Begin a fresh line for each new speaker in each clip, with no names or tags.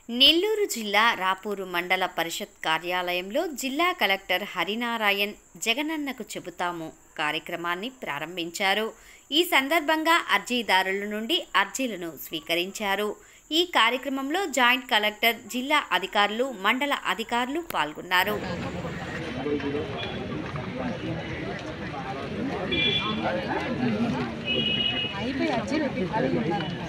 నెల్లూరు జిల్లా రాపూరు మండల పరిషత్ కార్యాలయంలో జిల్లా కలెక్టర్ హరినారాయణ్ జగనన్నకు చెబుతాము కార్యక్రమాన్ని ప్రారంభించారు ఈ సందర్భంగా అర్జీదారుల నుండి అర్జీలను స్వీకరించారు ఈ కార్యక్రమంలో జాయింట్ కలెక్టర్ జిల్లా అధికారులు మండల అధికారులు పాల్గొన్నారు
అయిపోయి అర్జీలు ఎత్తి ఖాళీగా ఉన్నారంట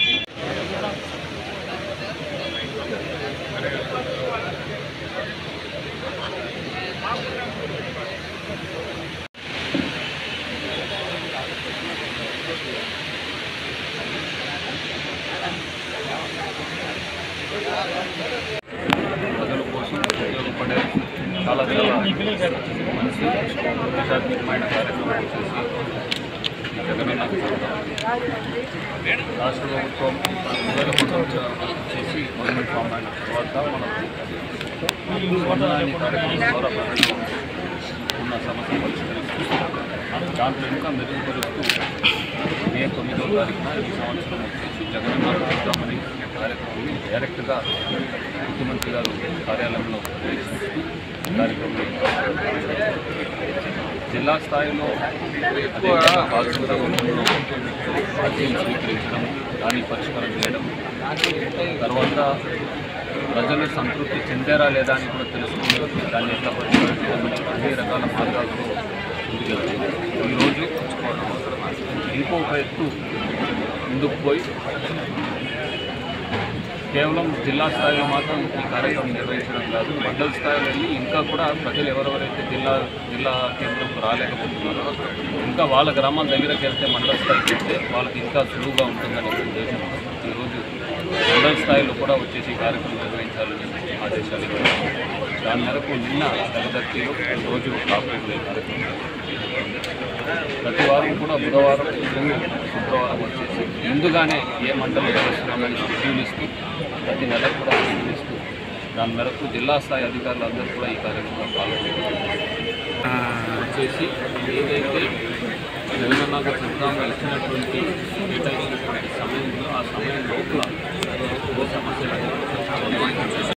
ప్రజల కోసం ఉపయోగపడే చాలా చాలా మంచి ఆధ్యాత్మికమైన కార్యక్రమం చేసి ఈ జగనన్న చెప్తాం రాష్ట్ర ప్రభుత్వం రెండు వేల పంతొమ్మిది చేసి గవర్నమెంట్ ఫామ్ అయిన తర్వాత మనం స్వర్ణాన్ని కార్యక్రమం ద్వారా ప్రజలు ఉన్న సమస్య పరిష్కరిస్తూ దాంట్లో ఇంకా మెరుగుపరుస్తూ మే తొమ్మిదో తారీఖున ఈ సంవత్సరం వచ్చేసి జగనన్న చెప్తామని కార్యక్రమాన్ని డైరెక్ట్గా ముఖ్యమంత్రి గారు కార్యాలయంలో నిర్వహిస్తూ కార్యక్రమం జిల్లా స్థాయిలో అదేవిధంగా బాధితుల రూపంలో అర్జీలు స్వీకరించడం దాన్ని పరిష్కారం చేయడం తర్వాత ప్రజలు సంతృప్తి చెందారా లేదా అని కూడా తెలుసుకుని దాన్ని ఎట్లా పరిష్కారం చేయడం అన్ని రకాల మార్గాల్లో ముందుకెళ్తుంది ఈరోజు ఇంకొక ఎత్తు ముందుకు పోయి కేవలం జిల్లా స్థాయిలో మాత్రం ఈ కార్యక్రమం నిర్వహించడం కాదు మండల స్థాయిలో వెళ్ళి ఇంకా కూడా ప్రజలు ఎవరెవరైతే జిల్లా జిల్లా కేంద్రంకు రాలేకపోతున్నారో ఇంకా వాళ్ళ గ్రామాల దగ్గరికి వెళ్తే మండల స్థాయికి వెళ్తే వాళ్ళకి ఇంకా సులువుగా ఉంటుందనే ఉద్దేశంతో ఈరోజు మండల స్థాయిలో కూడా వచ్చేసి ఈ కార్యక్రమం నిర్వహించాలని ఆదేశాలు ఇచ్చారు దాని మేరకు నిన్న తెల్లదర్తిలో రోజు కాపులు కార్యక్రమం ప్రతి వారం కూడా బుధవారం శుక్రవారం వచ్చేసి ముందుగానే ఏ మండలం చేస్తున్నామని షెడ్యూల్ ఇస్తూ ప్రతి నెల కూడా షెడ్యూల్ ఇస్తూ దాని మేరకు జిల్లా స్థాయి అధికారులందరూ కూడా ఈ కార్యక్రమంలో పాల్గొన్నారు వచ్చేసి ఏదైతే జగనన్నకు సిద్ధంగా ఇచ్చినటువంటి కేటాయించినటువంటి సమయంలో ఆ సమయం లోపల